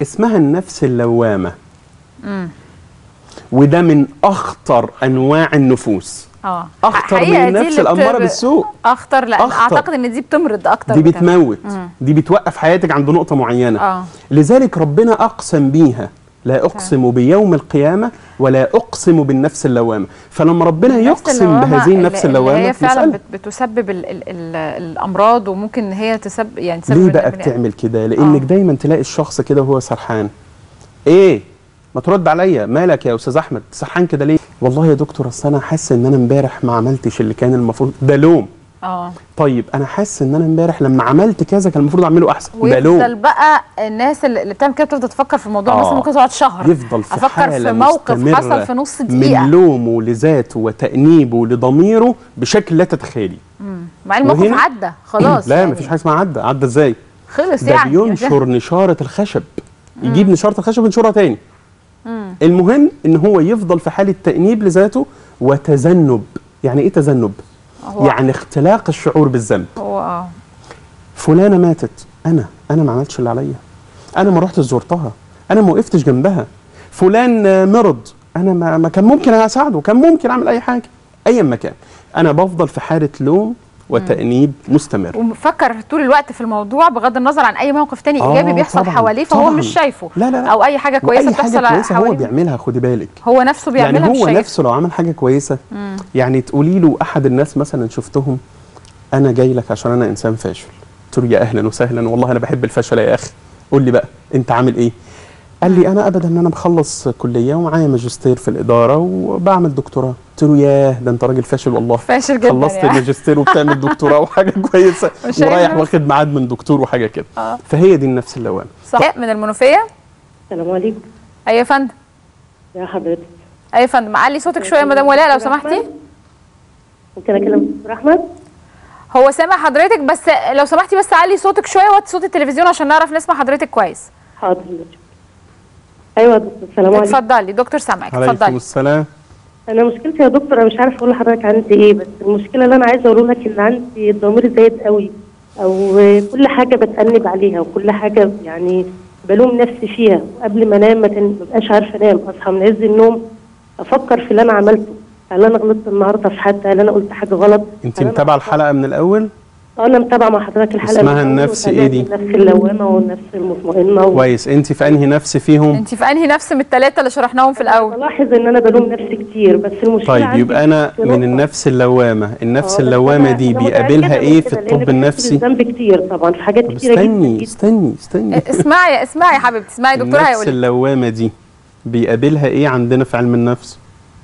اسمها النفس اللوامه امم وده من اخطر انواع النفوس اه اخطر من حقيقة دي النفس اللي الاماره بت- بالسوء اخطر لا أخطر. اعتقد ان دي بتمرض اكتر دي بكمان. بتموت مم. دي بتوقف حياتك عند نقطه معينه اه لذلك ربنا اقسم بيها لا اقسم بيوم القيامه ولا اقسم بالنفس اللوامه فلما ربنا النفس يقسم اللوامة بهذه اللي- النفس اللي اللوامه هي فعلا مسألة. بت- بتسبب ال ال ال الامراض وممكن ان هي تسبب يعني تسبب ليه إن بقى البني- بتعمل كده لانك آه. دايما تلاقي الشخص كده وهو سرحان ايه ما ترد عليا مالك يا استاذ احمد سرحان كده ليه والله يا دكتور اصل انا حاسس ان انا امبارح ما عملتش اللي كان المفروض ده لوم اه طيب انا حاسس ان انا امبارح لما عملت كذا كان المفروض اعمله احسن ده لوم ويفضل بقى الناس اللي اللي بتعمل كده تفضل تفكر في الموضوع آه. مثلا ممكن تقعد شهر يفضل في افكر حالة في موقف مستمرة حصل في نص دقيقه من لومه لذاته وتأنيبه لضميره بشكل لا تتخيلي مم. مع الموقف وهنا- عدى خلاص لا يعني مفيش حاجه اسمها عدى عدى ازاي خلص ده يعني بينشر نشاره الخشب يجيب نشاره الخشب وينشرها تاني مم. المهم ان هو يفضل في حاله تأنيب لذاته وتذنب يعني ايه تذنب هو يعني اختلاق الشعور بالذنب هو اه فلانه ماتت انا انا ما عملتش اللي عليا انا ما رحتش زرتها انا ما وقفتش جنبها فلان آه، مرض انا ما, ما كان ممكن اساعده كان ممكن اعمل اي حاجه ايا ما كان انا بفضل في حاله لوم وتأنيب مستمر ومفكر طول الوقت في الموضوع بغض النظر عن اي موقف تاني آه، ايجابي بيحصل طبعاً، حواليه فهو طبعاً. مش شايفه لا لا لا او اي حاجه كويسه واي حاجه بتحصل كويسه هو حواليه بيعملها خدي بالك هو نفسه بيعملها يعني مش هو شايفها. نفسه لو عمل حاجه كويسه مم. يعني تقولي له احد الناس مثلا شفتهم انا جاي لك عشان انا انسان فاشل قلت له يا اهلا وسهلا والله انا بحب الفشل يا اخي قول لي بقى انت عامل ايه قال لي انا ابدا ان انا مخلص كليه ومعايا ماجستير في الاداره وبعمل دكتوراه قلت له ياه ده انت راجل فاشل والله فاشل جدا خلصت يعني. الماجستير وبتعمل دكتوراه وحاجه كويسه مش شايف ورايح نفسك. واخد ميعاد من دكتور وحاجه كده آه. فهي دي النفس اللوامه صح من المنوفيه السلام عليكم اي يا فندم يا حضرتك اي يا فندم علي صوتك شويه يا مدام ولاء لو سمحتي ممكن اكلم دكتور احمد هو سامع حضرتك بس لو سمحتي بس علي صوتك شويه وطي صوت التلفزيون عشان نعرف نسمع حضرتك كويس حاضر ايوه يا دكتور السلام عليكم اتفضلي دكتور سامعك عليكم اتفضلي السلام انا مشكلتي يا دكتور انا مش عارفه اقول لحضرتك عندي ايه بس المشكله اللي انا عايزه اقول لك ان عندي الضمير زايد قوي او كل حاجه بتأنب عليها وكل حاجه يعني بلوم نفسي فيها وقبل ما انام ما تن- ما ببقاش عارفه انام اصحى من عز النوم افكر في اللي انا عملته هل انا غلطت النهارده في حد هل انا قلت حاجه غلط انت هل أنا متابعه أخطأت؟ الحلقه من الاول اه انا متابعه مع حضرتك الحلقه اسمها من الأول النفس وتابعت إيه دي؟ النفس اللوامه والنفس المطمئنه و... كويس انت في انهي نفس فيهم انت في انهي نفس من الثلاثه اللي شرحناهم في الاول بلاحظ ان انا بلوم نفسي كتير بس المشكله طيب عندي يبقى انا في من نقطة. النفس اللوامه النفس آه، بس اللوامه أنا- دي أنا بيقابلها متأكدة ايه من في كده، لأن الطب بحس النفسي بالذنب كتير طبعا في حاجات طب كتيره جدا استني جدا استني استني اسمعي اسمعي يا حبيبتي اسمعي دكتور النفس هيقول لك. اللوامه دي بيقابلها ايه عندنا في علم النفس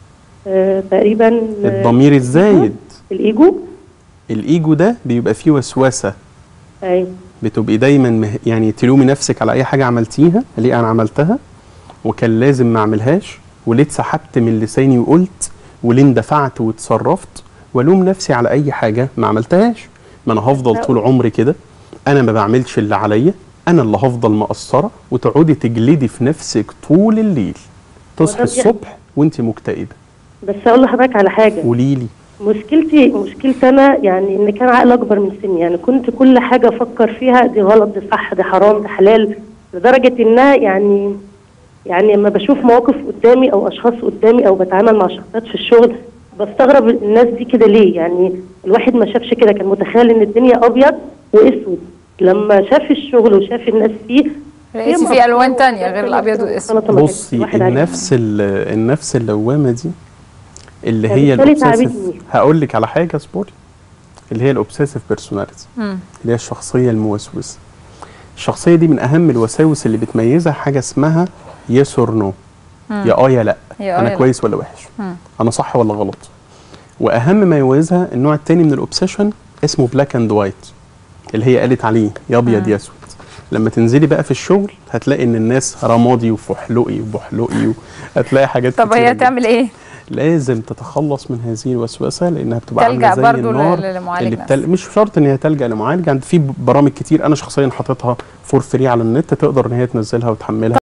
آه تقريبا آه، الضمير الزايد الايجو الايجو ده بيبقى فيه وسوسه اي بتبقي دايما مه... يعني تلومي نفسك على اي حاجه عملتيها ليه انا عملتها وكان لازم ما اعملهاش وليه اتسحبت من لساني وقلت وليه اندفعت وتصرفت والوم نفسي على اي حاجه ما عملتهاش ما انا هفضل طول عمري كده انا ما بعملش اللي عليا انا اللي هفضل مقصره وتقعدي تجلدي في نفسك طول الليل تصحي والله دي- الصبح وانت مكتئبه بس اقول لحضرتك على حاجه قولي لي مشكلتي مشكلتي انا يعني ان كان عقل اكبر من سني يعني كنت كل حاجه افكر فيها دي غلط دي صح دي حرام دي حلال لدرجه انها يعني يعني لما بشوف مواقف قدامي او اشخاص قدامي او بتعامل مع شخصيات في الشغل بستغرب الناس دي كده ليه يعني الواحد ما شافش كده كان متخيل ان الدنيا ابيض واسود لما شاف الشغل وشاف الناس فيه لقيتي هي في الوان مقصورة تانية غير الابيض والاسود غلطة ما كانش بصي الواحد عارف. النفس ال- النفس اللوامه دي اللي هي فبالتالي الاوبسيسيف تعبتني. هقول لك على حاجه اصبري اللي هي الاوبسيسيف بيرسوناليتي مم. اللي هي الشخصيه الموسوسه الشخصيه دي من اهم الوساوس اللي بتميزها حاجه اسمها يس اور نو يا اه يا لا يا آه انا يا لا. كويس ولا وحش مم. انا صح ولا غلط واهم ما يميزها النوع الثاني من الاوبسيشن اسمه بلاك اند وايت اللي هي قالت عليه يا ابيض يا اسود لما تنزلي بقى في الشغل هتلاقي ان الناس رمادي وفحلقي وبحلقي هتلاقي حاجات طب كتيرة هي جداً. تعمل ايه؟ لازم تتخلص من هذه الوسوسه لانها بتبقى تلجأ عامله زي برضو ل- النار لمعالج اللي نفسي. بتل... مش شرط ان هي تلجا لمعالج عند في برامج كتير انا شخصيا حاططها فور فري على النت تقدر ان هي تنزلها وتحملها